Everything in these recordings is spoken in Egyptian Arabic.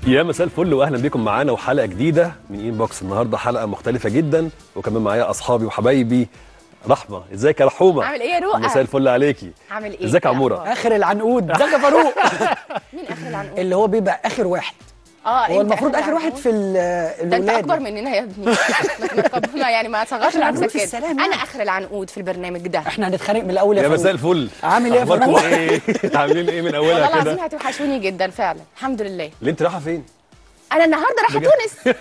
يا مساء الفل واهلا بكم معانا وحلقه جديده من ان بوكس النهارده حلقه مختلفه جدا وكمان معايا اصحابي وحبايبي رحمه ازيك يا رحومه عامل ايه يا رؤى؟ مساء الفل عليكي عامل ايه؟ ازيك يا إيه عموره الأخبار؟ اخر العنقود ازيك يا فاروق مين اخر العنقود؟ اللي هو بيبقى اخر واحد اه هو أنت المفروض اخر واحد العنقود؟ في ال- ده انت اكبر الولاد مننا يا ابني ما تنقب- ما يعني ما تصغرش العنقود نفسك في كده السلام انا يعني. اخر العنقود في البرنامج ده احنا هنتخانق من الاول يا يا فاروق مساء الفل عامل ايه يا اخباركم فاروق ايه عاملين ايه من والله اولها العظيم كده هتوحشوني جدا فعلا الحمد لله ليه انت رايحه فين انا النهارده رايحه بجد؟ تونس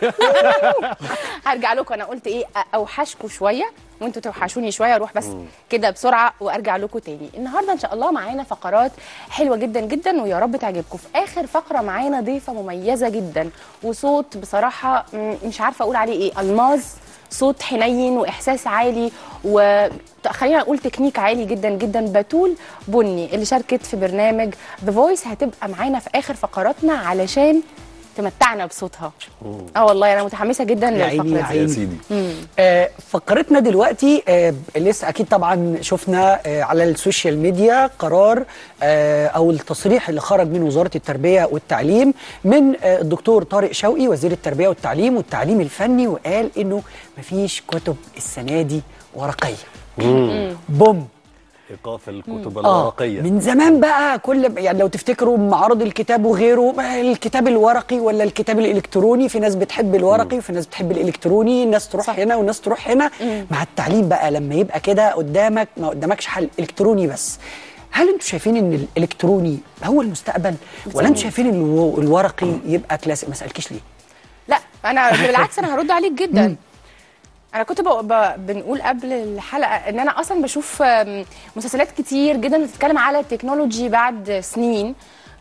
هرجع لكم انا قلت ايه أ- اوحشكم شويه وانتوا توحشوني شويه اروح بس كده بسرعه وارجع لكم تاني النهارده ان شاء الله معانا فقرات حلوه جدا جدا ويا رب تعجبكم في اخر فقره معانا ضيفه مميزه جدا وصوت بصراحه م- مش عارفه اقول عليه ايه الماظ صوت حنين واحساس عالي وخلينا نقول تكنيك عالي جدا جدا بتول بني اللي شاركت في برنامج ذا فويس هتبقى معانا في اخر فقراتنا علشان تمتعنا بصوتها اه والله انا متحمسه جدا يا عيني، للفقره يا دي يا عيني. سيدي آه فقرتنا دلوقتي آه لسه اكيد طبعا شفنا آه على السوشيال ميديا قرار آه او التصريح اللي خرج من وزاره التربيه والتعليم من آه الدكتور طارق شوقي وزير التربيه والتعليم والتعليم الفني وقال انه مفيش كتب السنه دي ورقيه بوم ايقاف الكتب اه الورقيه من زمان بقى كل يعني لو تفتكروا معارض الكتاب وغيره الكتاب الورقي ولا الكتاب الالكتروني في ناس بتحب الورقي وفي ناس بتحب الالكتروني ناس تروح صح. هنا وناس تروح هنا مع التعليم بقى لما يبقى كده قدامك ما قدامكش حل الكتروني بس هل انتوا شايفين ان الالكتروني هو المستقبل ولا انتوا شايفين ان الو- الورقي يبقى كلاسيك ما سالكيش ليه لا انا بالعكس انا هرد عليك جدا انا كنت ب... ب... بنقول قبل الحلقه ان انا اصلا بشوف آم، مسلسلات كتير جدا بتتكلم على التكنولوجي بعد سنين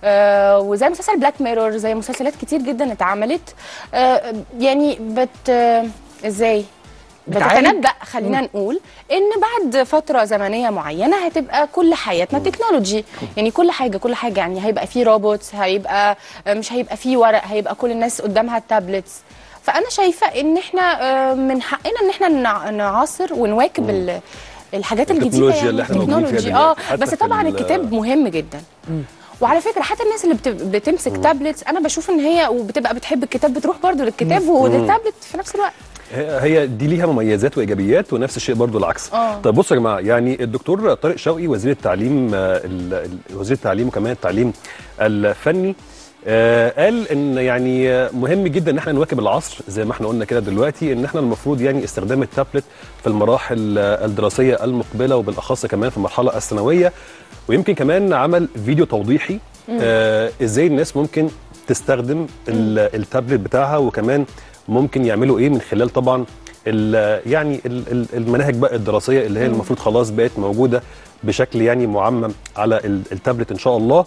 آه وزي مسلسل بلاك ميرور زي مسلسلات كتير جدا اتعملت آه يعني بت آه ازاي بتعالج؟ بتتنبأ خلينا نقول ان بعد فتره زمنيه معينه هتبقى كل حياتنا تكنولوجي يعني كل حاجه كل حاجه يعني هيبقى في روبوتس هيبقى مش هيبقى في ورق هيبقى كل الناس قدامها التابلتس فانا شايفه ان احنا آه، من حقنا ان احنا نع- نعاصر ونواكب ال- الحاجات الجديده التكنولوجيا يعني اللي إحنا موجودين فيها التكنولوجي اه دلوقتي. حتى بس في طبعا ال- الكتاب مهم جدا وعلى فكره حتى الناس اللي بت- بتمسك تابلتس انا بشوف ان هي وبتبقى بتحب الكتاب بتروح برضو للكتاب وللتابلت في نفس الوقت هي هي دي ليها مميزات وايجابيات ونفس الشيء برضو العكس آه. طيب بصوا يا جماعه يعني الدكتور طارق شوقي وزير التعليم آه، ال- ال- وزير التعليم وكمان التعليم الفني آه قال ان يعني آه، مهم جدا ان احنا نواكب العصر زي ما احنا قلنا كده دلوقتي ان احنا المفروض يعني استخدام التابلت في المراحل آه، الدراسيه المقبله وبالاخص كمان في المرحله الثانويه ويمكن كمان عمل فيديو توضيحي آه ازاي الناس ممكن تستخدم ال- التابلت بتاعها وكمان ممكن يعملوا ايه من خلال طبعا ال- يعني ال- ال- المناهج بقى الدراسيه اللي هي المفروض خلاص بقت موجوده بشكل يعني معمم على ال- التابلت ان شاء الله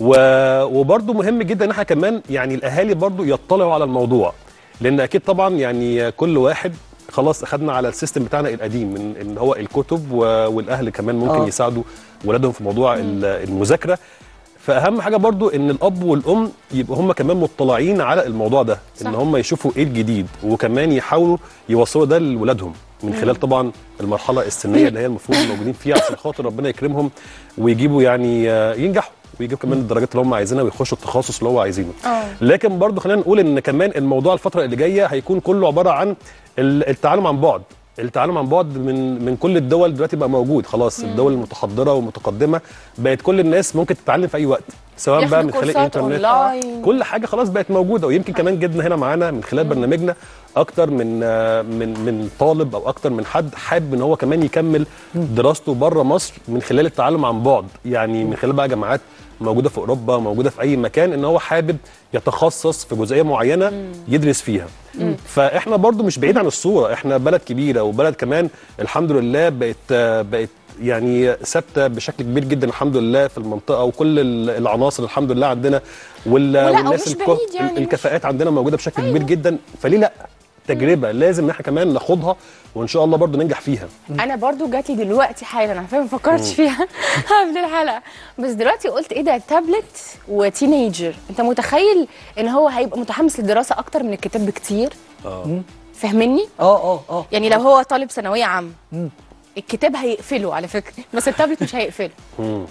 و- وبرضه مهم جدا ان احنا كمان يعني الاهالي برضه يطلعوا على الموضوع لان اكيد طبعا يعني كل واحد خلاص اخذنا على السيستم بتاعنا القديم من ان هو الكتب و- والاهل كمان ممكن آه. يساعدوا ولادهم في موضوع ال- المذاكره فاهم حاجه برضو ان الاب والام يبقوا هم كمان مطلعين على الموضوع ده صح. ان هم يشوفوا ايه الجديد وكمان يحاولوا يوصلوا ده لاولادهم من خلال طبعا المرحله السنيه اللي هي المفروض موجودين فيها عشان خاطر ربنا يكرمهم ويجيبوا يعني آه، ينجحوا ويجيبوا كمان الدرجات اللي هم عايزينها ويخشوا التخصص اللي هو عايزينه آه. لكن برضو خلينا نقول ان كمان الموضوع الفتره اللي جايه هيكون كله عباره عن ال- التعلم عن بعد التعلم عن بعد من من كل الدول دلوقتي بقى موجود خلاص الدول المتحضره والمتقدمه بقت كل الناس ممكن تتعلم في اي وقت سواء بقى ياخدوا من خلال كورسات الانترنت أونلاين. كل حاجه خلاص بقت موجوده ويمكن كمان جبنا هنا معانا من خلال برنامجنا اكتر من آه، من من طالب او اكتر من حد حابب ان هو كمان يكمل دراسته بره مصر من خلال التعلم عن بعد يعني من خلال بقى جامعات موجوده في اوروبا موجوده في اي مكان ان هو حابب يتخصص في جزئيه معينه يدرس فيها فاحنا برضو مش بعيد عن الصوره احنا بلد كبيره وبلد كمان الحمد لله بقت آه، بقت يعني ثابته بشكل كبير جدا الحمد لله في المنطقه وكل ال- العناصر الحمد لله عندنا وال ولا، والناس ومش الك- بعيد يعني، مش- الكفاءات عندنا موجوده بشكل كبير جدا فليه لا تجربه لازم ان احنا كمان ناخدها وان شاء الله برضو ننجح فيها انا برضو جات لي دلوقتي حالا انا فاهم ما فكرتش فيها قبل الحلقه بس دلوقتي قلت ايه ده تابلت وتينيجر انت متخيل ان هو هيبقى متحمس للدراسه اكتر من الكتاب بكتير اه فاهمني اه اه اه يعني لو هو طالب ثانويه عامه الكتاب هيقفله على فكره بس التابلت مش هيقفله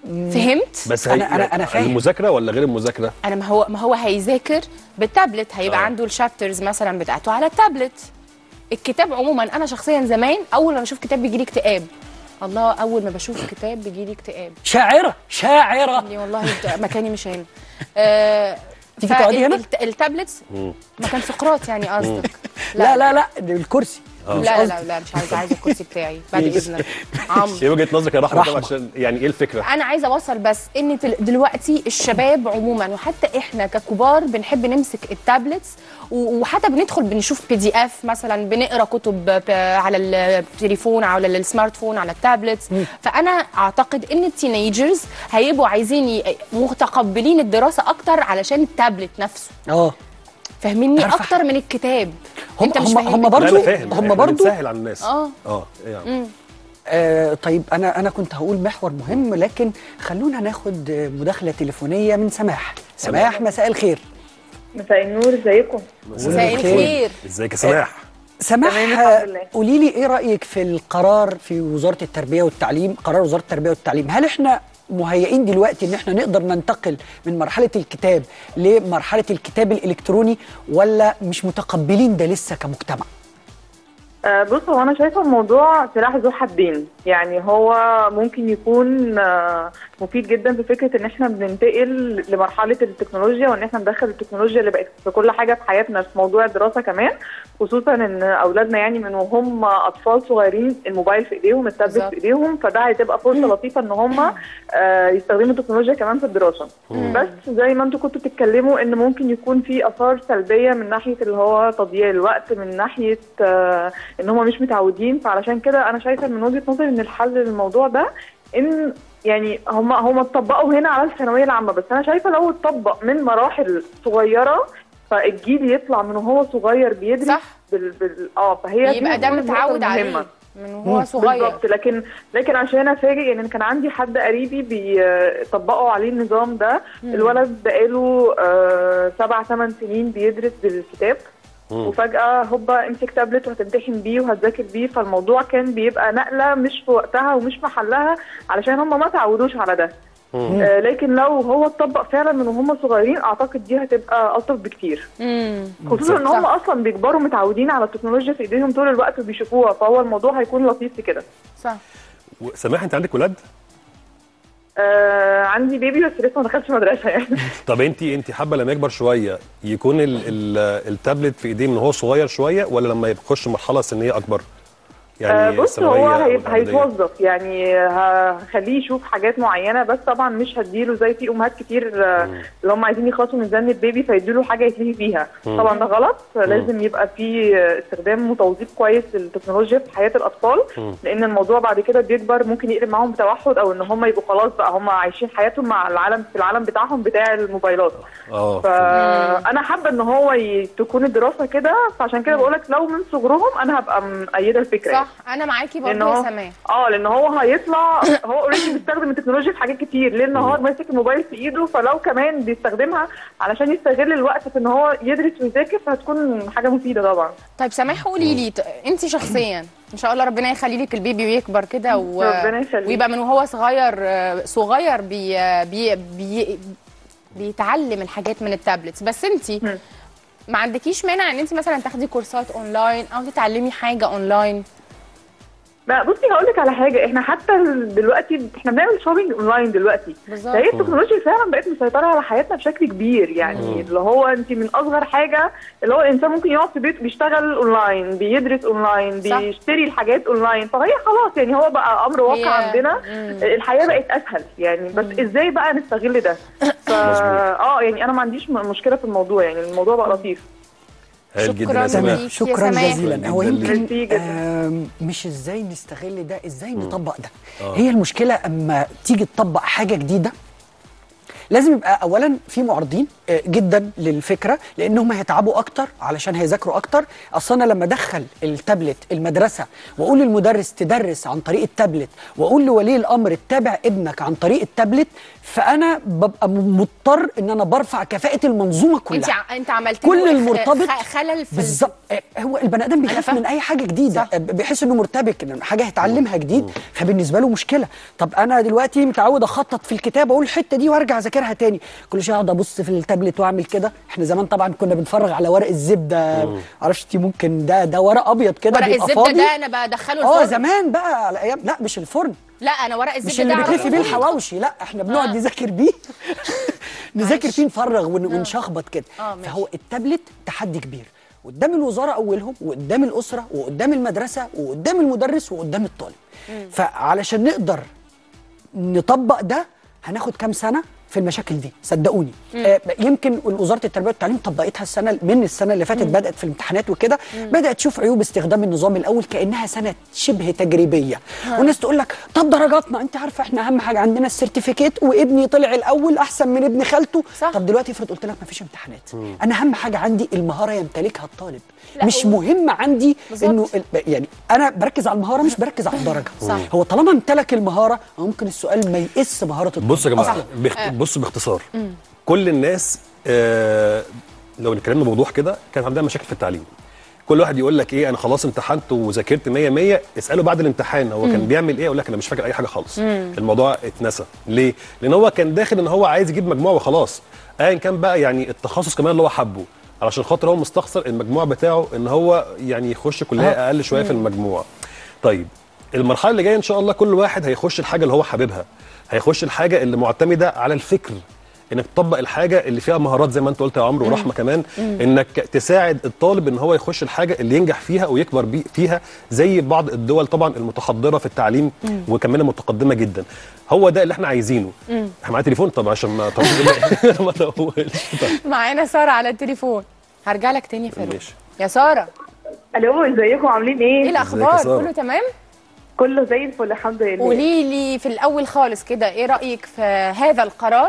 فهمت بس أنا- أنا- أنا فاهم. المذاكره ولا غير المذاكره انا ما هو ما هو هيذاكر بالتابلت هيبقى آه. عنده الشابترز مثلا بتاعته على التابلت الكتاب عموما انا شخصيا زمان اول ما بشوف كتاب بيجي لي اكتئاب الله اول ما بشوف كتاب بيجي لي اكتئاب شاعره شاعره يعني والله بت- مكاني مش هنا آه تيجي تقعدي فال- هنا؟ الت- التابلتس مكان سقراط يعني قصدك لا لا لا ده الكرسي لا مش لا قصدي. لا, لا مش عايزه عايزه الكرسي بتاعي بعد ماشي. اذنك عمرو ايه وجهه نظرك يا رحمه رحمة. طبعا عشان يعني ايه الفكره انا عايزه اوصل بس ان تل- دلوقتي الشباب عموما وحتى احنا ككبار بنحب نمسك التابلتس و- وحتى بندخل بنشوف بي دي اف مثلا بنقرا كتب ب- على التليفون على السمارت فون على التابلتس فانا اعتقد ان التينيجرز هيبقوا عايزين ي- متقبلين الدراسه اكتر علشان التابلت نفسه اه فاهميني عارفة اكتر من الكتاب هم انت مش هم فاهم هم لا برضو انا فاهم هم إحنا برضو بنسهل على الناس اه اه يعني. آه طيب انا انا كنت هقول محور مهم لكن خلونا ناخد آه، مداخله تليفونيه من سماح سماح مساء الخير مساء النور ازيكم مساء الخير ازيك يا سماح سماح تمام، الحمد لله. قولي لي ايه رايك في القرار في وزاره التربيه والتعليم قرار وزاره التربيه والتعليم هل احنا مهيئين دلوقتي ان احنا نقدر ننتقل من مرحله الكتاب لمرحله الكتاب الالكتروني ولا مش متقبلين ده لسه كمجتمع آه بص هو انا شايفه الموضوع سلاح ذو حدين يعني هو ممكن يكون آه مفيد جدا في فكره ان احنا بننتقل لمرحله التكنولوجيا وان احنا ندخل التكنولوجيا اللي بقت في كل حاجه في حياتنا في موضوع الدراسه كمان خصوصا ان اولادنا يعني من وهم اطفال صغيرين الموبايل في ايديهم التابلت بالظبط. في ايديهم فده هتبقى فرصه لطيفه ان هم آه يستخدموا التكنولوجيا كمان في الدراسه بس زي ما انتم كنتوا بتتكلموا ان ممكن يكون في اثار سلبيه من ناحيه اللي هو تضييع الوقت من ناحيه آه ان هم مش متعودين فعلشان كده انا شايفه من وجهه نظري ان الحل للموضوع ده ان يعني هم هم اتطبقوا هنا على الثانويه العامه بس انا شايفه لو اتطبق من مراحل صغيره فالجيل يطلع من وهو صغير بيدرس صح. بال بال اه فهي دي يبقى ده المفروض النقطة متعود عليه المهمة. من وهو صغير بالظبط لكن لكن عشان افاجئ يعني أنا كان عندي حد قريبي بيطبقوا عليه النظام ده الولد بقاله آه، سبع ثمان سنين بيدرس بالكتاب وفجأة هوبا امسك تابلت وهتمتحن بيه وهتذاكر بيه فالموضوع كان بيبقى نقلة مش في وقتها ومش محلها علشان هم ما تعودوش على ده آه لكن لو هو اتطبق فعلا من وهم صغيرين اعتقد دي هتبقى الطف بكتير امم خصوصا ان هم صح. اصلا بيكبروا متعودين على التكنولوجيا في ايديهم طول الوقت وبيشوفوها فهو الموضوع هيكون لطيف في كده صح سماح انت عندك ولاد آه عندي بيبي بس لسه ما دخلش مدرسه يعني طب انت انت حابه لما يكبر شويه يكون ال ال التابلت في ايديه من هو صغير شويه ولا لما يخش مرحله سنيه اكبر آه بص الثانوية هو أو هي- الإعدادية؟ هيتوظف يعني هخليه يشوف حاجات معينه بس طبعا مش هديله زي في امهات كتير آه، اللي هم عايزين يخلصوا من زن البيبي فيديله حاجه يتلهي فيها طبعا ده غلط لازم يبقى في آه، استخدام وتوظيف كويس للتكنولوجيا في حياه الاطفال لان الموضوع بعد كده بيكبر ممكن يقلب معاهم بتوحد او ان هم يبقوا خلاص بقى هم عايشين حياتهم مع العالم في العالم بتاعهم بتاع الموبايلات اه فانا حابه ان هو ي- تكون الدراسه كده فعشان كده بقول لك لو من صغرهم انا هبقى مؤيده الفكره يعني. صح انا معاكي لان برضه يا هو سماح اه لان هو هيطلع هو اوريدي بيستخدم التكنولوجيا في حاجات كتير ليل نهار ماسك الموبايل في ايده فلو كمان بيستخدمها علشان يستغل الوقت في ان هو يدرس ويذاكر فهتكون حاجه مفيده طبعا طيب سماح قولي لي انت شخصيا ان شاء الله ربنا يخلي لك البيبي ويكبر كده و... ربنا يخليك. ويبقى من وهو صغير آه، صغير بي... بي... بي... بيتعلم الحاجات من التابلتس بس انت ما عندكيش مانع ان انت مثلا تاخدي كورسات اونلاين او تتعلمي حاجه اونلاين لا بصي هقول لك على حاجه احنا حتى دلوقتي احنا بنعمل شوبينج اونلاين دلوقتي بالظبط. فهي التكنولوجيا فعلا بقت مسيطره على حياتنا بشكل كبير يعني اللي هو انت من اصغر حاجه اللي هو الانسان ممكن يقعد في بيته بيشتغل اونلاين بيدرس اونلاين صح. بيشتري الحاجات اونلاين فهي خلاص يعني هو بقى امر واقع هي- عندنا مم. الحياه بقت اسهل يعني بس ازاي بقى نستغل ده ف اه يعني انا ما عنديش م- مشكله في الموضوع يعني الموضوع بقى لطيف هايل جدا شكراً يا سماح ليك يا شكرا سماح. جزيلا هو شكراً يمكن ميرسي جداً. آم، مش ازاي نستغل ده ازاي نطبق ده هي المشكله اما تيجي تطبق حاجه جديده لازم يبقى اولا في معارضين آه، جدا للفكره لان هم هيتعبوا اكتر علشان هيذاكروا اكتر اصل انا لما ادخل التابلت المدرسه واقول للمدرس تدرس عن طريق التابلت واقول لولي الامر اتبع ابنك عن طريق التابلت فانا ببقى م- مضطر ان انا برفع كفاءه المنظومه كلها انت ع- انت عملت كل له المرتبط خ- خلل في بالظبط آه، هو البني ادم بيخاف فاهمة. من اي حاجه جديده صح. آه، بيحس انه مرتبك ان حاجه هيتعلمها جديد فبالنسبه له مشكله طب انا دلوقتي متعود اخطط في الكتاب اقول الحته دي وارجع اذاكرها تاني كل شويه اقعد ابص في التابلت واعمل كده احنا زمان طبعا كنا بنفرغ على ورق الزبده معرفش انت ممكن ده ده ورق ابيض كده ورق بيبقى الزبده فاضي ده انا بدخله اه الفرن زمان بقى على ايام لا مش الفرن لا انا ورق الزبده مش اللي ده بتلفي بيه أعرفه. الحواوشي لا احنا بنقعد آه. نذاكر بيه نذاكر معلش. فيه نفرغ ون- ونشخبط كده آه، ماشي. فهو التابلت تحدي كبير قدام الوزاره اولهم وقدام الاسره وقدام المدرسه وقدام المدرس وقدام الطالب فعلشان نقدر نطبق ده هناخد كام سنه في المشاكل دي صدقوني آه يمكن وزاره التربيه والتعليم طبقتها السنه من السنه اللي فاتت بدات في الامتحانات وكده بدات تشوف عيوب استخدام النظام الاول كانها سنه شبه تجريبيه والناس تقول لك طب درجاتنا انت عارفه احنا اهم حاجه عندنا السيرتيفيكيت وابني طلع الاول احسن من ابن خالته صح. طب دلوقتي افرض قلت لك مفيش امتحانات انا اهم حاجه عندي المهاره يمتلكها الطالب لا، مش و- مهم عندي بالظبط. انه ال- يعني انا بركز على المهاره مش بركز على الدرجه صح. هو طالما امتلك المهاره ممكن السؤال ما يقيس مهاره الطالب بصوا يا جماعه أصلاً. بخ... بصوا باختصار كل الناس آه لو اتكلمنا بوضوح كده كانت عندها مشاكل في التعليم كل واحد يقول لك ايه انا خلاص امتحنت وذاكرت 100 100 اساله بعد الامتحان هو كان بيعمل ايه يقول لك انا مش فاكر اي حاجه خالص الموضوع اتنسى ليه لان هو كان داخل ان هو عايز يجيب مجموع وخلاص ايا كان بقى يعني التخصص كمان اللي هو حبه علشان خاطر هو مستخسر المجموع بتاعه ان هو يعني يخش كليه آه. اقل شويه في المجموع طيب المرحله اللي جايه ان شاء الله كل واحد هيخش الحاجه اللي هو حاببها هيخش الحاجه اللي معتمده على الفكر انك تطبق الحاجه اللي فيها مهارات زي ما انت قلت يا عمرو ورحمه كمان انك تساعد الطالب ان هو يخش الحاجه اللي ينجح فيها ويكبر بي فيها زي بعض الدول طبعا المتحضره في التعليم وكمان المتقدمه جدا هو ده اللي احنا عايزينه احنا معانا تليفون طب عشان ما طولش ما طولش طيب معانا ساره على التليفون هرجع لك تاني يا فاروق ماشي. يا ساره الو ازيكم عاملين ايه ايه؟ الاخبار يا سارة؟ كله تمام كله زي الفل الحمد لله قولي لي في الاول خالص كده ايه رايك في هذا القرار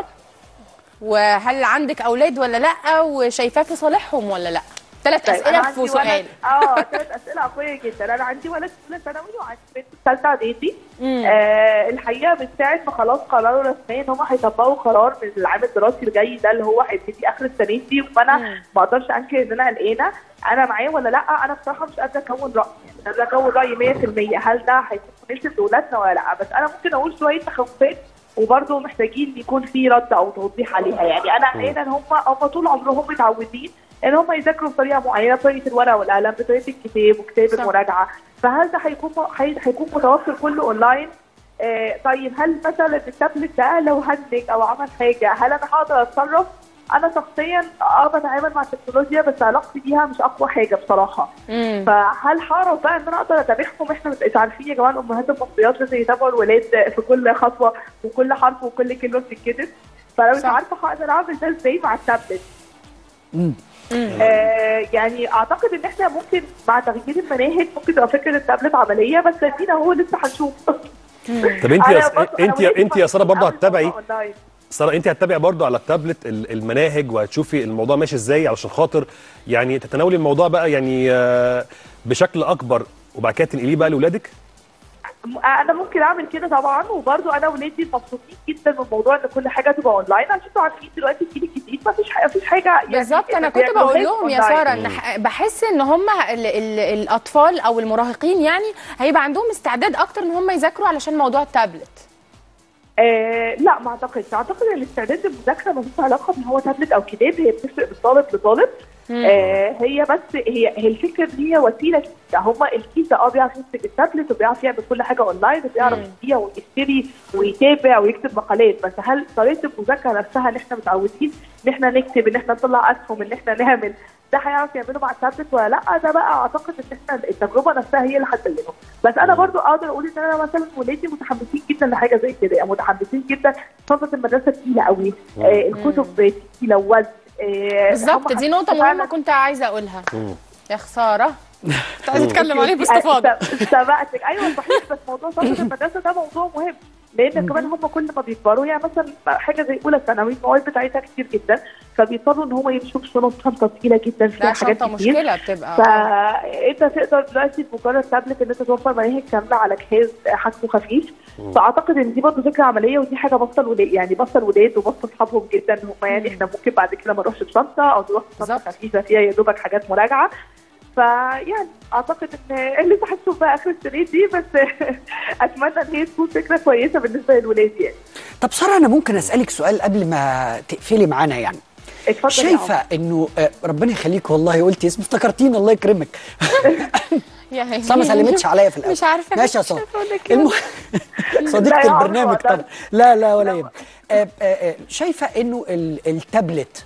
وهل عندك اولاد ولا لا وشايفاه في صالحهم ولا لا ثلاث طيب اسئله أنا في عندي سؤال ولد اه ثلاث اسئله قويه جدا انا عندي ولد في اولى ثانوي وعندي بنت في ثالثه اعدادي آه الحقيقه من ساعه ما خلاص قرروا رسميا ان هم هيطبقوا قرار من العام الدراسي الجاي ده اللي هو هيبتدي اخر السنه دي وانا ما اقدرش انكر ان انا قلقانه انا معاه ولا لا انا بصراحه مش قادره اكون راي مش قادره اكون راي 100% هل ده هيكون مناسب لاولادنا ولا لا بس انا ممكن اقول شويه تخوفات وبرضه محتاجين يكون في رد او توضيح عليها يعني انا قلقانه ان هم هم طول عمرهم متعودين ان هم يذاكروا بطريقه معينه بطريقه الورقه والقلم بطريقه الكتاب وكتاب صح. المراجعه فهل ده هيكون هي- هيكون متوفر كله اونلاين آه طيب هل مثلا التابلت ده لو هنج او عمل حاجه هل انا هقدر اتصرف؟ انا شخصيا اه بتعامل مع التكنولوجيا بس علاقتي بيها مش اقوى حاجه بصراحه مم. فهل هعرف بقى ان انا اقدر اتابعهم احنا مش عارفين يا جماعه الامهات المصريات لازم يتابعوا الولاد في كل خطوه وكل حرف وكل كلمه بتتكتب فانا مش صح. عارفه هقدر اعمل ده ازاي مع التابلت آه يعني اعتقد ان احنا ممكن مع تغيير المناهج ممكن تبقى فكره التابلت عمليه بس ادينا هو لسه هنشوف طب انت أنا يا برضه- أنا انت يا ولادي انت يا ساره برضه أول هتتابعي موضوع أونلاين. ساره انت هتتابعي برضو على التابلت ال- المناهج وهتشوفي الموضوع ماشي ازاي علشان خاطر يعني تتناولي الموضوع بقى يعني آه، بشكل اكبر وبعد كده تنقليه بقى لاولادك انا ممكن اعمل كده طبعا وبرضو انا ولادي مبسوطين جدا من موضوع ان كل حاجه تبقى اونلاين عشان انتوا عارفين دلوقتي الجيل الجديد ما فيش حاجه فيش حاجه يعني بالظبط انا ما كنت بقول بيعملوهاش لهم يا أونلاين. ساره ان ح- بحس ان هم ال ال الاطفال او المراهقين يعني هيبقى عندهم استعداد اكتر ان هم يذاكروا علشان موضوع التابلت آه لا ما اعتقدش اعتقد ان الاستعداد للمذاكره ملوش علاقه ان هو تابلت او كتاب هي بتفرق من طالب لطالب آه هي بس هي هي الفكره ان هي وسيله ده هما الكيس ده اه بيعرف يمسك التابلت وبيعرف يعمل كل حاجه اونلاين وبيعرف يبيع ويشتري ويتابع ويكتب مقالات بس هل طريقه المذاكره نفسها ان احنا متعودين ان احنا نكتب ان احنا نطلع اسهم ان احنا نعمل ده هيعرف يعمله مع التابلت ولا لا ده بقى اعتقد ان احنا التجربه نفسها هي اللي هتبينه بس انا برضو اقدر اقول ان انا مثلا ولادي متحمسين جدا لحاجه زي كده يعني متحمسين جدا شنطه المدرسه تقيله قوي آه الكتب تقيله وزن آه بالظبط هم دي نقطه فعلاً- مهمه كنت عايزه اقولها يا خساره كنت عايزه اتكلم عليه أنت- باستفاضه أنت سبقتك ايوه صحيح بس موضوع شنطه المدرسه ده موضوع مهم لان كمان هم كل ما بيكبروا يعني مثلا حاجه زي اولى ثانوي المواد بتاعتها كتير جدا فبيضطروا ان هم يمشوا بشنط شنطه تقيله جدا فيها لا حاجات شنطه كتير مشكله بتبقى فانت تقدر دلوقتي بمجرد تابلت ان انت توفر مناهج كامله على جهاز حجمه خفيف فاعتقد ان دي برضه فكره عمليه ودي حاجه بسطه الولاد يعني بسطه الولاد وبسطه اصحابهم جدا هم يعني احنا ممكن بعد كده ما نروحش بشنطه او نروح بشنطه بالظبط. خفيفه فيها يا دوبك حاجات مراجعه فيعني اعتقد ان اللي هنشوف بقى اخر السنه دي بس اتمنى ان هي تكون فكره كويسه بالنسبه للولاد يعني طب ساره انا ممكن اسالك سؤال قبل ما تقفلي معانا يعني اتفضل يا شايفه عمر. انه آه، ربنا يخليك والله قلتي اسم افتكرتيني الله يكرمك يا هي صح ما سلمتش عليا في الاول مش عارفه ماشي يا مش ساره عارفة أقول لك كده. الم... لا صديقه يا عمر، البرنامج وقتها. طبعا لا لا ولا يهمك آه، آه، آه، شايفه انه ال- التابلت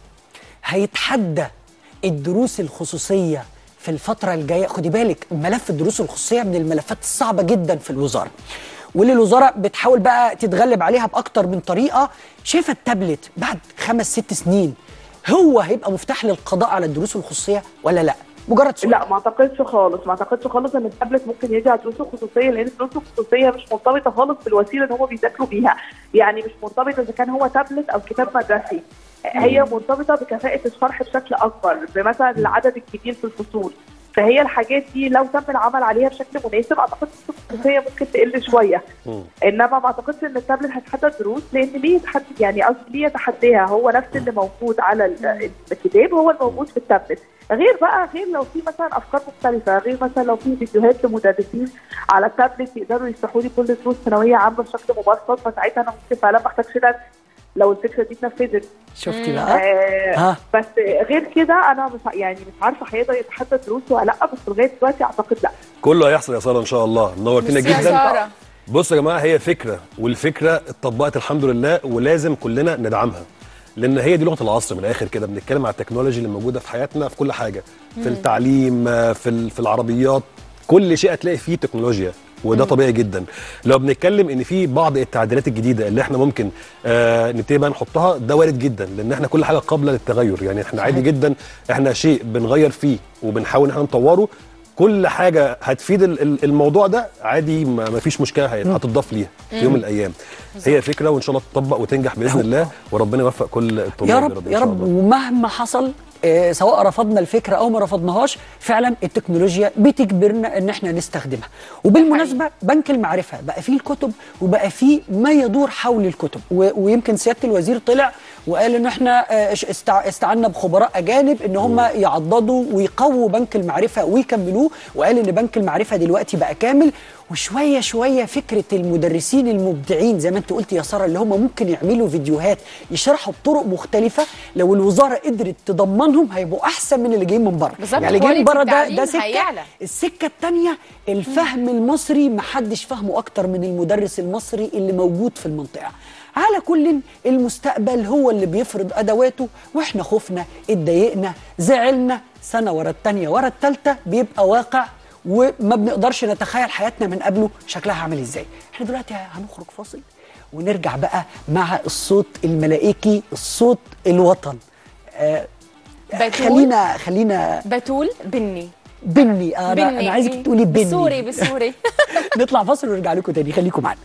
هيتحدى الدروس الخصوصيه في الفتره الجايه خدي بالك ملف الدروس الخصوصيه من الملفات الصعبه جدا في الوزاره واللي الوزاره بتحاول بقى تتغلب عليها باكتر من طريقه شايفه التابلت بعد خمس ست سنين هو هيبقى مفتاح للقضاء على الدروس الخصوصيه ولا لا مجرد سؤال لا ما اعتقدش خالص ما اعتقدش خالص ان التابلت ممكن يجي على الدروس الخصوصيه لان الدروس الخصوصيه مش مرتبطه خالص بالوسيله اللي هم بيذاكروا بيها يعني مش مرتبطه اذا كان هو تابلت او كتاب مدرسي هي مرتبطه بكفاءه الشرح بشكل اكبر بمثلا العدد الكبير في الفصول فهي الحاجات دي لو تم العمل عليها بشكل مناسب اعتقد الدروس الخصوصيه ممكن تقل شويه انما ما اعتقدش ان التابلت هيتحدى الدروس لان ليه يتحدى يعني قصدي ليه يتحداها هو نفس اللي موجود على ال- الكتاب هو الموجود في التابلت غير بقى غير لو في مثلا افكار مختلفه غير مثلا لو في فيديوهات لمدرسين على التابلت يقدروا يشرحوا لي كل دروس ثانويه عامه بشكل مبسط فساعتها انا ممكن فعلا ما احتاجش درس لو الفكره دي اتنفذت شفتي بقى آه ها. بس غير كده انا مش يعني مش عارفه هيقدر يتحدى الدروس ولا لا بس لغايه دلوقتي اعتقد لا كله هيحصل يا ساره ان شاء الله نورتنا ميرسي يا جدا سارة. بصوا يا جماعه هي فكره والفكره اتطبقت الحمد لله ولازم كلنا ندعمها لان هي دي لغه العصر من الاخر كده بنتكلم على التكنولوجي اللي موجوده في حياتنا في كل حاجه في التعليم آه، في ال- في العربيات كل شيء هتلاقي فيه تكنولوجيا وده طبيعي جدا لو بنتكلم ان في بعض التعديلات الجديده اللي احنا ممكن آه نبتدي بقى نحطها ده وارد جدا لان احنا كل حاجه قابله للتغير يعني احنا عادي جدا احنا شيء بنغير فيه وبنحاول ان احنا نطوره كل حاجه هتفيد ال- ال- الموضوع ده عادي ما ما فيش مشكله هي- هتضاف ليها في يوم من الايام هي فكره وان شاء الله تطبق وتنجح باذن الله وربنا يوفق كل الطلاب يا رب إن يا شاء رب الله. ومهما حصل آه، سواء رفضنا الفكره او ما رفضناهاش فعلا التكنولوجيا بتجبرنا ان احنا نستخدمها وبالمناسبه بنك المعرفه بقى فيه الكتب وبقى فيه ما يدور حول الكتب و- ويمكن سياده الوزير طلع وقال ان احنا آه، ش- استع- استعنا بخبراء اجانب ان هم يعضدوا ويقووا بنك المعرفه ويكملوه وقال ان بنك المعرفه دلوقتي بقى كامل وشويه شويه فكره المدرسين المبدعين زي ما انت قلت يا ساره اللي هم ممكن يعملوا فيديوهات يشرحوا بطرق مختلفه لو الوزاره قدرت تضمنهم هيبقوا احسن من اللي جايين من بره بالظبط، يعني اللي جاي من quality بره ده التعليم ده سكه هيعلى. السكه الثانيه الفهم المصري محدش فهمه اكتر من المدرس المصري اللي موجود في المنطقه على كل المستقبل هو اللي بيفرض ادواته واحنا خفنا اتضايقنا زعلنا سنه ورا الثانيه ورا الثالثه بيبقى واقع وما بنقدرش نتخيل حياتنا من قبله شكلها عامل ازاي احنا دلوقتي هنخرج فاصل ونرجع بقى مع الصوت الملائكي الصوت الوطن آه بتول خلينا خلينا بتول بني بني انا بني انا عايزك تقولي بني بالسوري بالسوري نطلع فاصل ونرجع لكم تاني خليكم معانا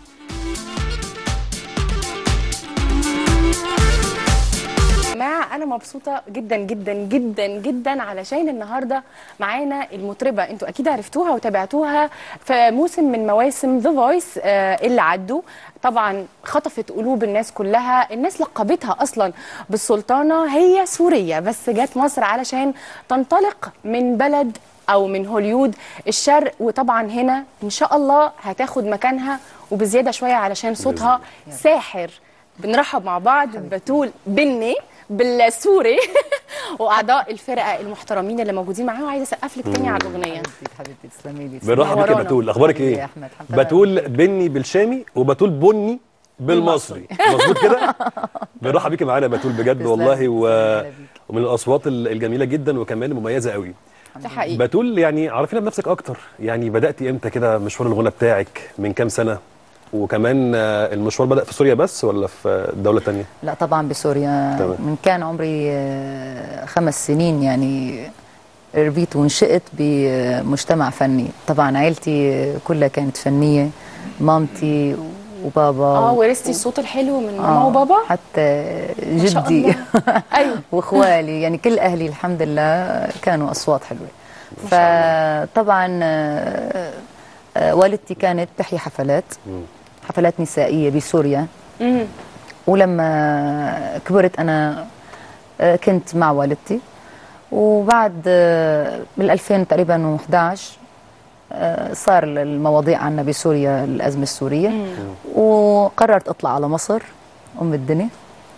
يا جماعه انا مبسوطه جدا جدا جدا جدا علشان النهارده معانا المطربه انتوا اكيد عرفتوها وتابعتوها في موسم من مواسم ذا فويس اللي عدوا طبعا خطفت قلوب الناس كلها الناس لقبتها اصلا بالسلطانه هي سوريه بس جت مصر علشان تنطلق من بلد او من هوليود الشرق وطبعا هنا ان شاء الله هتاخد مكانها وبزياده شويه علشان صوتها ساحر بنرحب مع بعض بتول بني بالسوري واعضاء الفرقه المحترمين اللي موجودين معاها وعايزه اسقف لك تاني على الاغنيه حبيبتي حبيبتي تسلمي لي بنرحب بيك يا ورانا. بتول اخبارك حبيبي يا ايه أحمد، الحمد لله. بتول بني بالشامي وبتول بني بالمصري مظبوط كده بنرحب بيكي معانا يا بتول بجد تسلم. والله و... تسلم. ومن الاصوات ال- الجميله جدا وكمان مميزه قوي ده حقيقي بتول يعني عرفينا بنفسك اكتر يعني بداتي امتى كده مشوار الغنى بتاعك من كام سنه وكمان آه، المشوار بدا في سوريا بس ولا في دوله تانية لا طبعا بسوريا تمام. من كان عمري آه، خمس سنين يعني ربيت ونشأت بمجتمع فني طبعا عائلتي كلها كانت فنية مامتي وبابا اه و- ورثتي الصوت الحلو من ماما آه، وبابا حتى ما شاء جدي الله. ايوه واخوالي يعني كل اهلي الحمد لله كانوا اصوات حلوه فطبعا آه، آه، والدتي كانت تحيي حفلات حفلات نسائيه بسوريا مم. ولما كبرت انا آه، كنت مع والدتي وبعد آه، بال 2000 تقريبا 11 آه، صار المواضيع عنا بسوريا الازمه السوريه وقررت اطلع على مصر ام الدنيا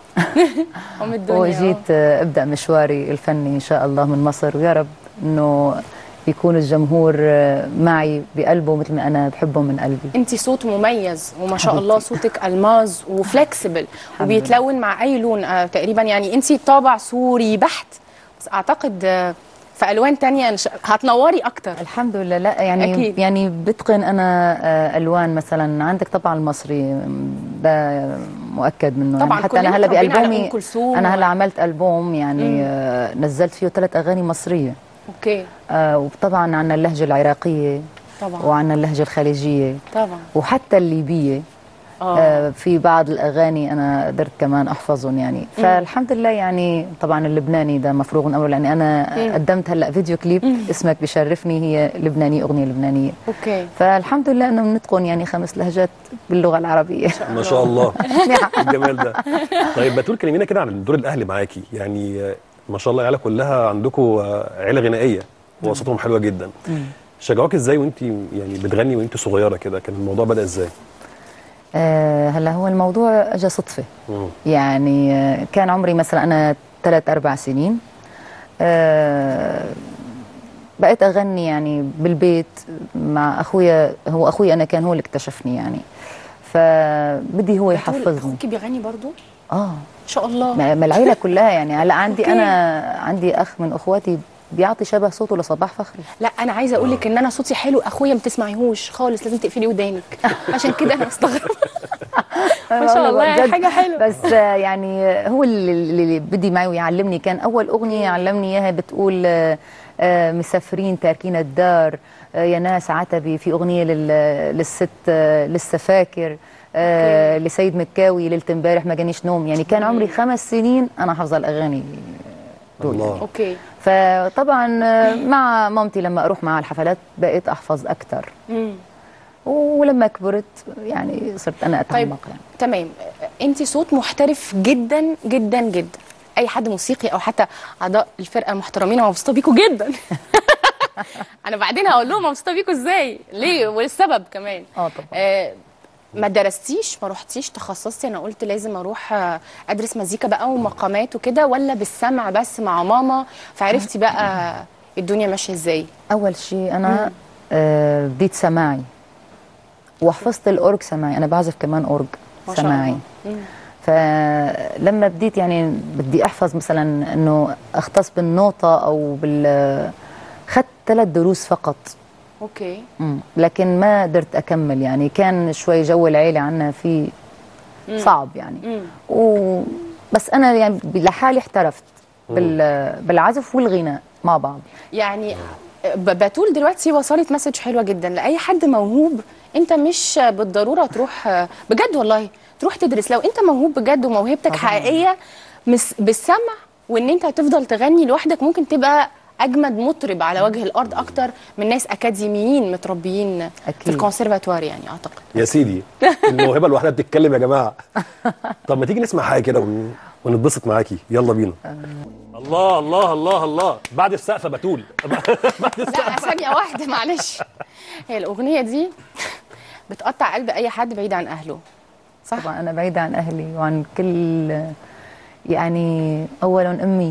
ام الدنيا وجيت آه، ابدا مشواري الفني ان شاء الله من مصر ويا رب انه يكون الجمهور آه، معي بقلبه مثل ما انا بحبه من قلبي انت صوت مميز وما شاء الله صوتك الماز وفلكسبل وبيتلون مع اي لون آه تقريبا يعني انت طابع سوري بحت بس اعتقد آه في الوان تانية إن شاء- هتنوري اكتر الحمد لله لا يعني أكيد. يعني بتقن انا آه، الوان مثلا عندك طبعا المصري ده مؤكد منه طبعاً يعني حتى كلنا انا هلا اتربينا على بالبومي أم كلثوم انا و- هلا عملت البوم يعني آه، نزلت فيه ثلاث اغاني مصريه اوكي آه، وطبعا عنا اللهجه العراقيه طبعا وعنا اللهجه الخليجيه طبعا وحتى الليبيه اه آه، في بعض الاغاني انا قدرت كمان احفظهم يعني فالحمد لله يعني طبعا اللبناني ده مفروغ من امره لاني انا مم. قدمت هلا فيديو كليب اسمك بشرفني هي لبنانيه اغنيه لبنانيه اوكي فالحمد لله انه بنتقن يعني خمس لهجات باللغه العربيه ما شاء الله الجمال ده طيب بتقول كلمينا كده عن دور الاهل معاكي يعني آه، ما شاء الله العيله كلها عندكم آه، عيله غنائيه وصوتهم حلوه جدا شجعوك ازاي وانت يعني بتغني وانت صغيره كده كان الموضوع بدا ازاي آه هلا هو الموضوع اجى صدفه مم. يعني آه، كان عمري مثلا انا ثلاث اربع سنين آه بقيت اغني يعني بالبيت مع اخويا هو اخوي انا كان هو اللي اكتشفني يعني فبدي هو يحفظني اخوكي بيغني برضو اه ان شاء الله ما ما العيله كلها يعني هلا عندي أوكي. انا عندي اخ من اخواتي بيعطي شبه صوته لصباح فخري لا انا عايزه اقول لك ان انا صوتي حلو اخويا ما تسمعيهوش خالص لازم تقفلي ودانك عشان كده انا مستغربه ما شاء الله يعني بجد. حاجه حلوه بس آه، يعني آه، هو اللي, اللي بدي معي ويعلمني كان اول اغنيه علمني اياها بتقول آه، آه، مسافرين تاركين الدار آه، يا ناس عتبي في اغنيه لل- للست آه، لسه فاكر آه، لسيد مكاوي ليله امبارح ما جانيش نوم يعني كان عمري خمس سنين انا حافظه الاغاني دول يعني. الله اوكي فطبعا آه، مع مامتي لما اروح معها الحفلات بقيت احفظ اكثر مم. ولما كبرت يعني صرت انا اتعمق طيب يعني تمام انت صوت محترف جدا جدا جدا اي حد موسيقي او حتى اعضاء الفرقه محترمين ومبسوطه بيكوا جدا انا بعدين هقول لهم مبسوطه بيكوا ازاي ليه والسبب كمان اه طبعا آه ما درستيش ما رحتيش تخصصتي انا قلت لازم اروح آه، ادرس مزيكا بقى ومقامات وكده ولا بالسمع بس مع ماما فعرفتي بقى الدنيا ماشيه ازاي اول شيء انا آه بديت سماعي وحفظت الاورج سماعي انا بعزف كمان اورج ما شاء سماعي الله. مم. فلما بديت يعني بدي احفظ مثلا انه اختص بالنوطه او بال خدت ثلاث دروس فقط اوكي مم. لكن ما قدرت اكمل يعني كان شوي جو العيله عنا فيه صعب يعني مم. و بس انا يعني لحالي احترفت بال... بالعزف والغناء مع بعض يعني ب- بتول دلوقتي وصلت مسج حلوه جدا لاي حد موهوب انت مش بالضروره تروح بجد والله تروح تدرس لو انت موهوب بجد وموهبتك طبعاً. حقيقيه مس بالسمع وان انت تفضل تغني لوحدك ممكن تبقى اجمد مطرب على وجه الارض اكتر من ناس اكاديميين متربيين في أكيد. الكونسرفاتوار يعني اعتقد يا سيدي الموهبه لوحدها بتتكلم يا جماعه طب ما تيجي نسمع حاجه كده ون- ونتبسط معاكي يلا بينا الله الله الله الله بعد السقفه بتول لا ثانيه واحده معلش هي الاغنيه دي بتقطع قلب اي حد بعيد عن اهله صح طبعا انا بعيده عن اهلي وعن كل يعني اولا امي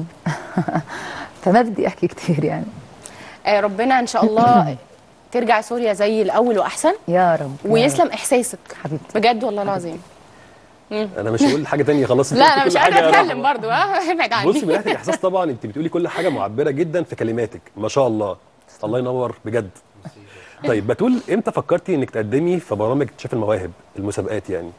فما بدي احكي كثير يعني آه، ربنا ان شاء الله ترجع سوريا زي الاول واحسن يا رب يا ويسلم احساسك حبيبتي بجد والله العظيم انا مش هقول حاجه تانية خلاص لا انا كل مش حاجة قادره يا اتكلم رحمة. برضو ها ابعد بصي من عني ناحيه الاحساس طبعا انت بتقولي كل حاجه معبره جدا في كلماتك ما شاء الله الله ينور بجد طيب بتقول امتى فكرتي انك تقدمي في برامج اكتشاف المواهب المسابقات يعني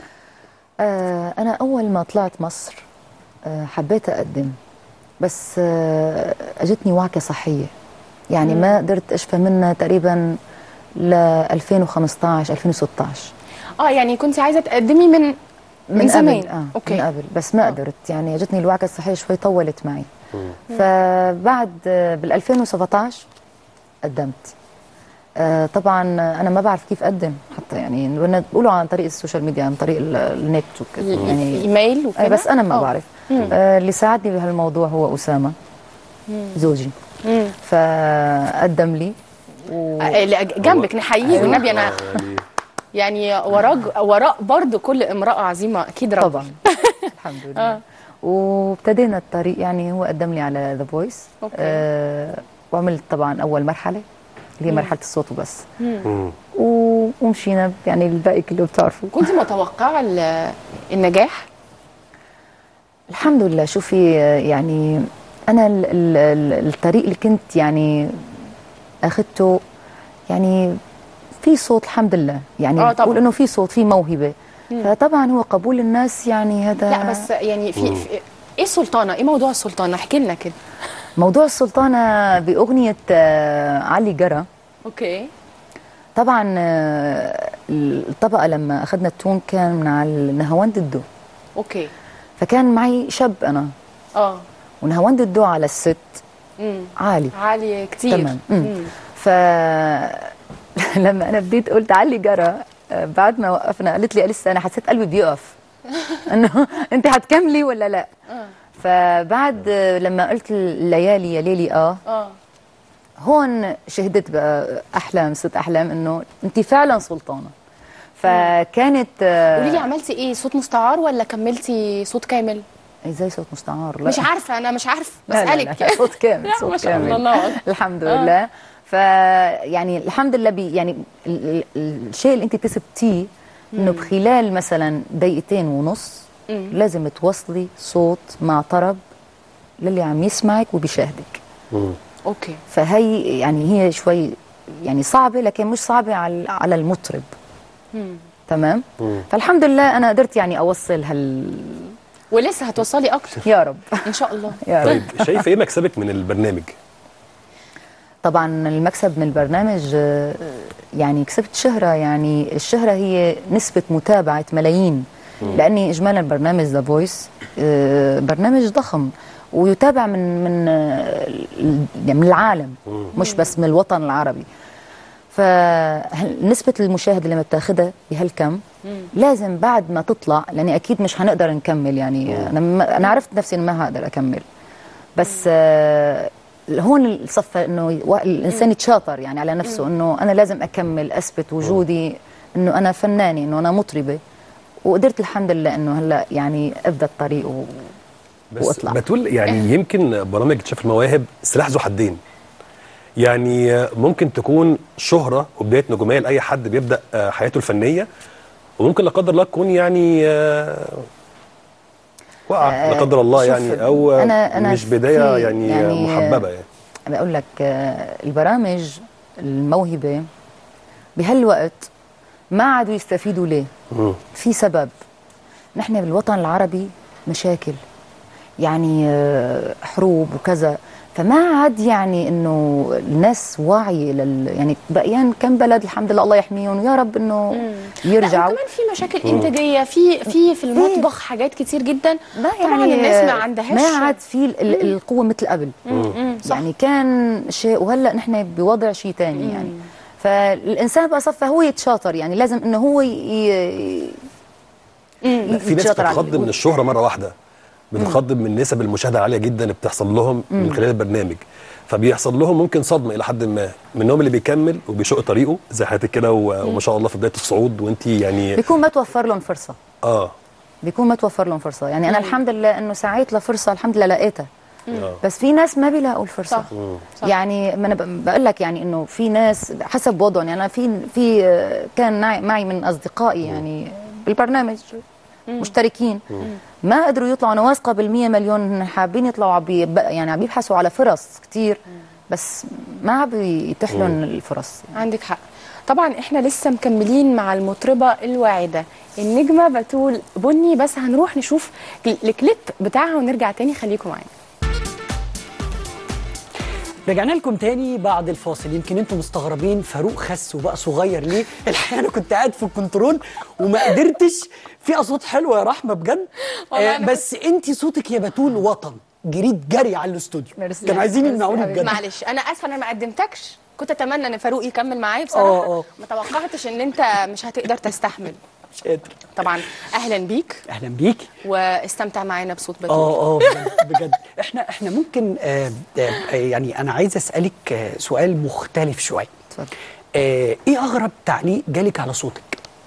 آه انا اول ما طلعت مصر آه حبيت اقدم بس آه اجتني وعكه صحيه يعني ما قدرت اشفى منها تقريبا ل 2015 2016 اه يعني كنت عايزه تقدمي من من, زمان قبل اه اوكي من قبل بس ما قدرت يعني جتني الوعكه الصحيه شوي طولت معي فبعد بال 2017 قدمت آه طبعا انا ما بعرف كيف اقدم حتى يعني بدنا بقولوا عن طريق السوشيال ميديا عن طريق ال- النت وكذا يعني ايميل وكده أي بس انا ما آه. بعرف آه اللي ساعدني بهالموضوع هو اسامه زوجي مم. فقدم لي و... آه، لا، جنبك نحييه والنبي انا يعني وراء وراء برضو كل امراه عظيمه اكيد رب طبعا الحمد لله وابتدينا الطريق يعني هو قدم لي على ذا فويس أوكي. آه وعملت طبعا اول مرحله اللي هي مرحله الصوت وبس مم. و- ومشينا يعني الباقي كله بتعرفوا كنت متوقعه ال- النجاح الحمد لله شوفي آه، يعني انا ال ال ال الطريق اللي كنت يعني اخذته يعني في صوت الحمد لله يعني آه، طبعاً. بقول انه في صوت في موهبه فطبعا هو قبول الناس يعني هذا لا بس يعني في, في ايه السلطانه ايه موضوع السلطانه احكي لنا كده موضوع السلطانه باغنيه آه، علي جرى اوكي طبعا آه، الطبقه لما اخذنا التون كان من على نهاوند الدو اوكي فكان معي شاب انا اه ونهاوند الدو على الست امم عالي عالي كتير تمام مم. مم. ف لما انا بديت قلت علي جرى آه، بعد ما وقفنا قالت لي لسه انا حسيت قلبي بيقف انه انت هتكملي ولا لا فبعد آه، لما قلت الليالي يا ليلي اه اه هون شهدت بقى احلام ست احلام انه انت فعلا سلطانه فكانت آه، قولي لي عملتي ايه صوت مستعار ولا كملتي صوت كامل ازاي صوت مستعار لا مش عارفه انا مش عارف لا لا بسالك لا صوت كامل صوت ما شاء كامل الله الله أكبر. الحمد آه. لله ف يعني الحمد لله بي يعني ال- ال- الشيء اللي انت كسبتيه انه بخلال مثلا دقيقتين ونص لازم توصلي صوت مع طرب للي عم يسمعك وبيشاهدك مم. اوكي فهي يعني هي شوي يعني صعبه لكن مش صعبه على على المطرب تمام مم. فالحمد لله انا قدرت يعني اوصل هال ولسه هتوصلي اكتر يا رب ان شاء الله يا رب طيب شايفه ايه مكسبك من البرنامج؟ طبعا المكسب من البرنامج آه، يعني كسبت شهرة يعني الشهرة هي نسبة متابعة ملايين لأني إجمالا برنامج ذا فويس برنامج ضخم ويتابع من من آه، ال- يعني من العالم مش بس من الوطن العربي فنسبة المشاهدة اللي بتاخدها بهالكم لازم بعد ما تطلع لأني أكيد مش هنقدر نكمل يعني أنا ما- أنا عرفت نفسي إني ما هقدر أكمل بس آه، هون الصفة انه و- الانسان يتشاطر يعني على نفسه انه انا لازم اكمل اثبت وجودي انه انا فنانه انه انا مطربه وقدرت الحمد لله انه هلا يعني ابدا الطريق و... بس واطلع. بتقول يعني يمكن برامج اكتشاف المواهب سلاح ذو حدين يعني ممكن تكون شهرة وبداية نجومية لأي حد بيبدأ آه، حياته الفنية وممكن لا قدر الله تكون يعني آه، وقع لا قدر الله شوف، يعني أو أنا- أنا مش بداية في- يعني, يعني محببة يعني بقول لك آه، البرامج الموهبه بهالوقت ما عادوا يستفيدوا ليه مم. في سبب نحن بالوطن العربي مشاكل يعني آه، حروب وكذا فما عاد يعني انه الناس واعيه لل يعني بقيان كم بلد الحمد لله الله يحميهم ويا رب انه لا يرجعوا وكمان في مشاكل انتاجيه في في في المطبخ حاجات كتير جدا ما طبعا الناس ما عندهاش ما عاد في ال- ال- القوه مثل قبل مم، صح يعني كان شيء وهلا نحن بوضع شيء ثاني يعني فالانسان بقى صفى هو يتشاطر يعني لازم انه هو ي... ي... لا في ناس يتشاطر على- بتتخض من الشهرة مرة واحدة بتتخض من نسب المشاهدة عالية جدا اللي بتحصل لهم من خلال البرنامج فبيحصل لهم ممكن صدمة إلى حد ما منهم اللي بيكمل وبيشق طريقه زي حياتك كده و- وما شاء الله في بداية الصعود وانت يعني بيكون ما توفر لهم فرصه اه بيكون ما توفر لهم فرصه يعني انا الحمد لله انه سعيت لفرصه الحمد لله لقيتها آه. بس في ناس ما بيلاقوا الفرصه صح. صح. يعني ما انا ب- بقول لك يعني انه في ناس حسب وضعهم يعني انا في في آه، كان معي- معي من اصدقائي يعني بالبرنامج مشتركين ما قدروا يطلعوا انا واثقه بالمية مليون إن حابين يطلعوا عم بي- يعني عم بيبحثوا على فرص كتير بس ما عم بيتيح لهم الفرص عندك حق طبعا احنا لسه مكملين مع المطربه الواعده النجمه بتول بني بس هنروح نشوف ال- الكليب بتاعها ونرجع تاني خليكم معانا رجعنا لكم تاني بعد الفاصل يمكن انتم مستغربين فاروق خس وبقى صغير ليه الحقيقه انا كنت قاعد في الكنترول وما قدرتش في اصوات حلوه يا رحمه بجد والله آه أنا بس انت صوتك يا بتول وطن جريت جري على الاستوديو ميرسي. كانوا عايزين ميرسي يمنعوني حبيبي. بجد معلش انا اسفه انا ما قدمتكش كنت اتمنى ان فاروق يكمل معايا آه، بصراحه آه. ما توقعتش ان انت مش هتقدر تستحمل مش قادر طبعا اهلا بيك اهلا بيك واستمتع معانا بصوت بتول اه اه بجد, بجد احنا احنا ممكن آه آه آه، يعني انا عايز اسالك آه سؤال مختلف شويه اتفضل. آه ايه اغرب تعليق جالك على صوتك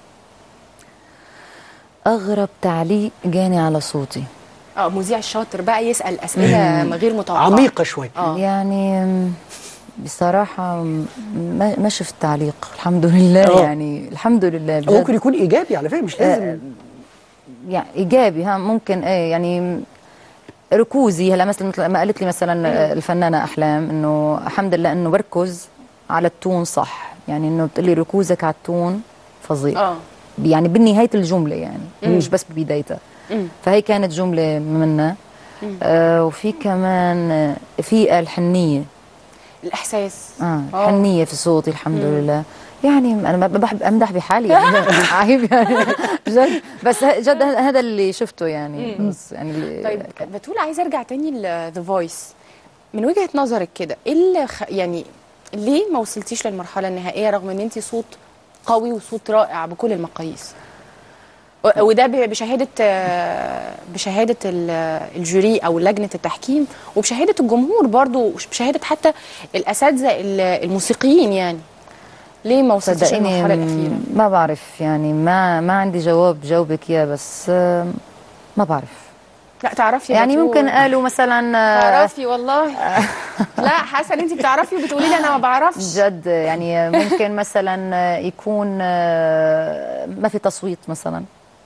اغرب تعليق جاني على صوتي اه مذيع الشاطر بقى يسال اسئله غير متوقعه عميقه شويه آه. يعني م، بصراحة م، ما ما شفت تعليق الحمد لله آه. يعني الحمد لله أو بجد. ممكن يكون ايجابي على فكره مش لازم يعني ايجابي ها ممكن ايه يعني ركوزي هلا مثلا مثل ما قالت لي مثلا آه، الفنانه احلام انه الحمد لله انه بركز على التون صح يعني انه بتقلي ركوزك على التون فظيع اه يعني بنهايه الجمله يعني مش بس ببدايتها فهي كانت جمله منها آه وفي كمان آه، في الحنيه الاحساس اه آه. حنيه في صوتي الحمد لله يعني انا ما بحب امدح بحالي يعني عيب يعني جد بس ه- جد ه- هذا اللي شفته يعني بس يعني اللي- طيب بتقول عايزه ارجع تاني لذا فويس من وجهه نظرك كده ايه اللي خ... يعني ليه ما وصلتيش للمرحله النهائيه رغم ان انت صوت قوي وصوت رائع بكل المقاييس و- وده ب- بشهاده آه، بشهاده ال- الجوري او لجنه التحكيم وبشهاده الجمهور برضو وبشهاده حتى الاساتذه ال- الموسيقيين يعني ليه ما وصلتيش صدقيني للمرحله الاخيره م- ما بعرف يعني ما ما عندي جواب جاوبك اياه بس آه، ما بعرف لا تعرفي يا يعني بتول. ممكن قالوا مثلا آه، تعرفي والله لا حاسه ان انت بتعرفي وبتقولي لي انا ما بعرفش جد يعني ممكن مثلا يكون آه، ما في تصويت مثلا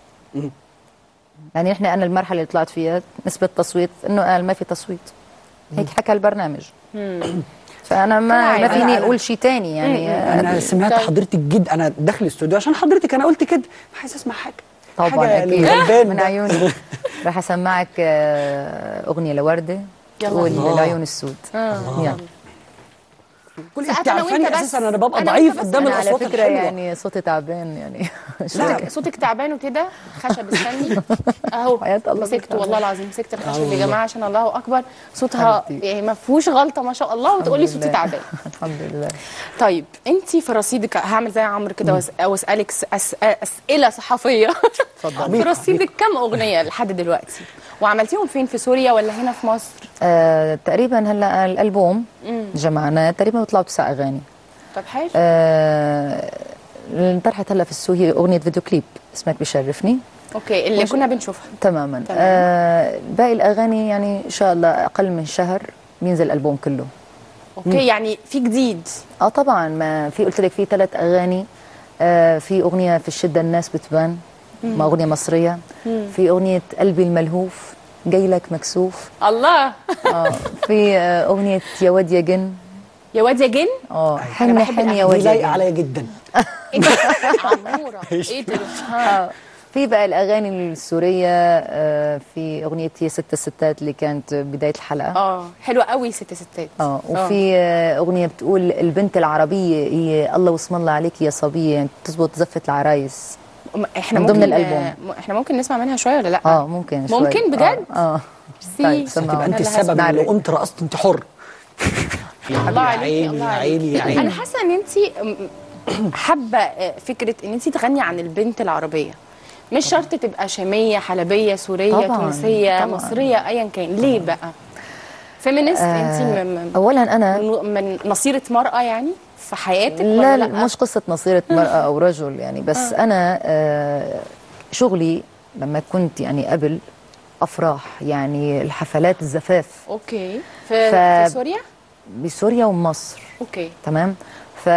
يعني احنا انا المرحله اللي طلعت فيها نسبه تصويت انه قال ما في تصويت هيك حكى البرنامج فانا ما ما لا، فيني لا. اقول شيء تاني يعني آه، انا سمعت طيب. حضرتك جد انا داخل الاستوديو عشان حضرتك انا قلت كده عايز اسمع حاجه طبعا حاجة اكيد للغلبان من ده. عيوني رح اسمعك آه، اغنيه لورده يلا. تقول الله. العيون السود آه. يلا كل ساعات انت أنا وأنت عارفاني بس. اساسا انا ببقى أنا ضعيف وأنت بس. قدام انا على الاصوات فكره الحلوه يعني صوتي تعبان يعني صوتك صوتك تعبان وكده خشب استني اهو حياة الله مسكته بالتعبان. والله العظيم مسكت الخشب يا والله. جماعه عشان الله اكبر صوتها حبيبتي. يعني ما فيهوش غلطه ما شاء الله وتقولي الحمد صوتي لله. تعبان الحمد لله طيب انت في رصيدك هعمل زي عمرو كده وأس- واسالك س- أس... اسئله صحفيه في عميقة، رصيدك كم اغنيه لحد دلوقتي وعملتيهم فين في سوريا ولا هنا في مصر آه تقريبا هلا الالبوم جمعنا تقريبا بيطلعوا تسع اغاني طب حلو آه اللي انطرحت هلا في السوق هي اغنيه فيديو كليب اسمك بيشرفني اوكي اللي كنا بنشوفها تماما تمام. آه باقي الاغاني يعني ان شاء الله اقل من شهر بينزل الالبوم كله اوكي يعني في جديد اه طبعا ما في قلت لك في ثلاث اغاني آه في اغنيه في الشده الناس بتبان ما اغنيه مصريه في اغنيه قلبي الملهوف جاي لك مكسوف الله اه في آه اغنيه يا واد يا جن يا واد يا جن اه أنا حن بحب حن يا الأغاني واد دي يا لايقه جن عليا جدا إيه ده؟ عموره ايه ده آه. في بقى الاغاني السوريه آه في اغنيه هي ست الستات اللي كانت بدايه الحلقه اه حلوه قوي ست ستات اه وفي آه، اغنيه بتقول البنت العربيه هي الله واسم الله عليك يا صبيه يعني بتزبط زفه العرايس م- احنا من ضمن ممكن الألبوم. م- احنا ممكن نسمع منها شويه ولا لا اه ممكن شوي ممكن بجد؟ اه, آه. سي. طيب بس سمعوا. تبقى انت يلا السبب هسمع ان لو لك. قمت رقصت انت حر الله يا عليكي عيني الله يا عليكي عيني يا عيني انا حاسه ان انت حابه آه، فكره ان انت تغني عن البنت العربيه مش شرط تبقى شاميه حلبيه سوريه طبعاً، تونسيه طبعاً. مصريه ايا كان ليه بقى فيمينست انت من, اولا انا من, من نصيره مراه يعني في حياتك لا, ولا لا مش قصه نصيره مراه او رجل يعني بس انا آه شغلي لما كنت يعني قبل افراح يعني الحفلات الزفاف اوكي في, ف- في سوريا بسوريا ومصر اوكي تمام ف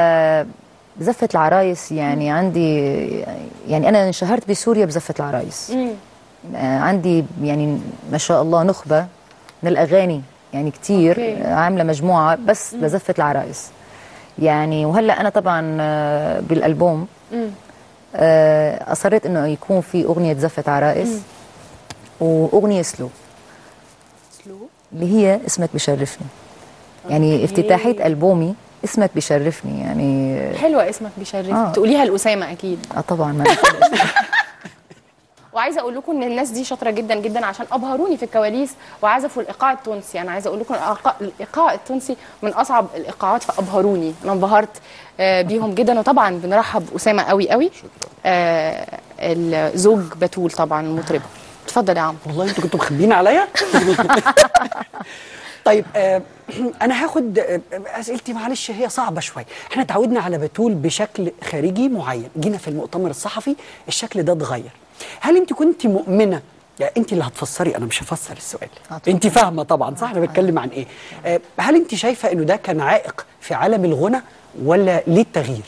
زفة العرايس يعني عندي يعني أنا انشهرت بسوريا بزفة العرايس مم. آه، عندي يعني ما شاء الله نخبة من الأغاني يعني كتير أوكي. آه، عاملة مجموعة بس لزفة العرايس يعني وهلا أنا طبعا آه، بالألبوم مم. آه، أصريت إنه يكون في أغنية زفة عرايس وأغنية سلو سلو اللي هي اسمك بشرفني يعني افتتاحيه البومي اسمك بيشرفني يعني حلوه اسمك بيشرف آه. تقوليها لاسامه اكيد اه طبعا ما نقدرش. وعايزه اقول لكم ان الناس دي شاطره جدا جدا عشان ابهروني في الكواليس وعزفوا الايقاع التونسي انا عايزه اقول لكم الإيقاع- الايقاع التونسي من اصعب الايقاعات فابهروني انا انبهرت آه، بيهم جدا وطبعا بنرحب اسامه قوي قوي آه، الزوج بتول طبعا المطربه اتفضل يا عم والله انتوا كنتوا مخبيين عليا طيب آه انا هاخد آه، اسئلتي معلش هي صعبه شويه احنا اتعودنا على بتول بشكل خارجي معين جينا في المؤتمر الصحفي الشكل ده اتغير هل انت كنت مؤمنه يعني انت اللي هتفسري انا مش هفسر السؤال طبعاً. انت فاهمه طبعا صح انا بتكلم عن ايه آه هل انت شايفه انه ده كان عائق في عالم الغنى ولا ليه التغيير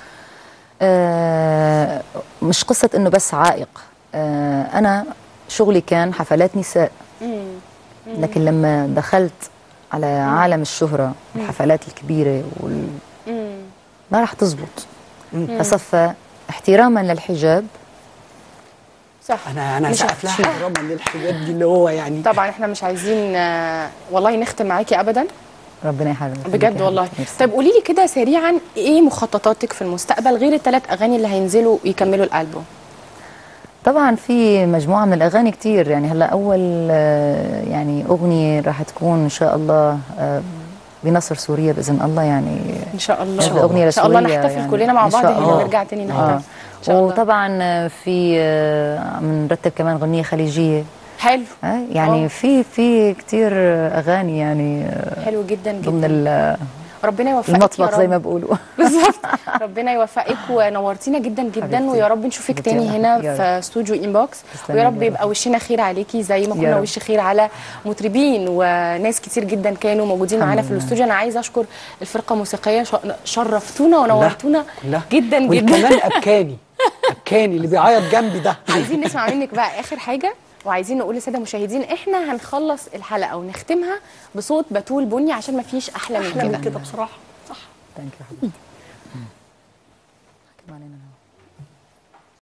آه مش قصه انه بس عائق آه انا شغلي كان حفلات نساء لكن لما دخلت على عالم الشهرة الحفلات الكبيرة وال... ما راح تزبط فصفى احتراما للحجاب صح انا انا مش سقف لها هتشيل. احتراما للحاجات دي اللي هو يعني طبعا احنا مش عايزين آه، والله نختم معاكي ابدا ربنا يحرمك بجد والله طيب قولي لي كده سريعا ايه مخططاتك في المستقبل غير الثلاث اغاني اللي هينزلوا يكملوا الالبوم طبعا في مجموعة من الأغاني كتير يعني هلا أول آه، يعني أغنية راح تكون إن شاء الله آه، بنصر سوريا بإذن الله يعني ان شاء الله نزل أغنية ان شاء الله لسوريا نحتفل يعني. كلنا مع إن بعض شاء هنا الله. ونرجع تاني نحتفل آه. ان شاء الله وطبعا آه، في آه، بنرتب كمان غنية خليجية حلو آه، يعني آه. في في كتير أغاني يعني آه، حلو جدا ضمن جدا ال- ربنا يوفقك يا المطبخ زي رب. ما بيقولوا بالظبط ربنا يوفقك ونورتينا جدا جدا حبيبتي. ويا رب نشوفك حبيبتي تاني يا هنا رب. يا في استوديو انبوكس تسلمي ويا يا رب رب. يبقى وشنا خير عليكي زي ما يا كنا رب. وش خير على مطربين وناس كتير جدا كانوا موجودين معانا في لله. الاستوديو انا عايزه اشكر الفرقه الموسيقيه ش- شرفتونا ونورتونا كلها جدا جدا والكمان ابكاني ابكاني اللي بيعيط جنبي ده عايزين نسمع منك بقى اخر حاجه وعايزين نقول للساده المشاهدين احنا هنخلص الحلقه ونختمها بصوت بتول بني عشان ما فيش احلى من احلى كده من كده بصراحه ثانك يو حبيبتي كمان أنا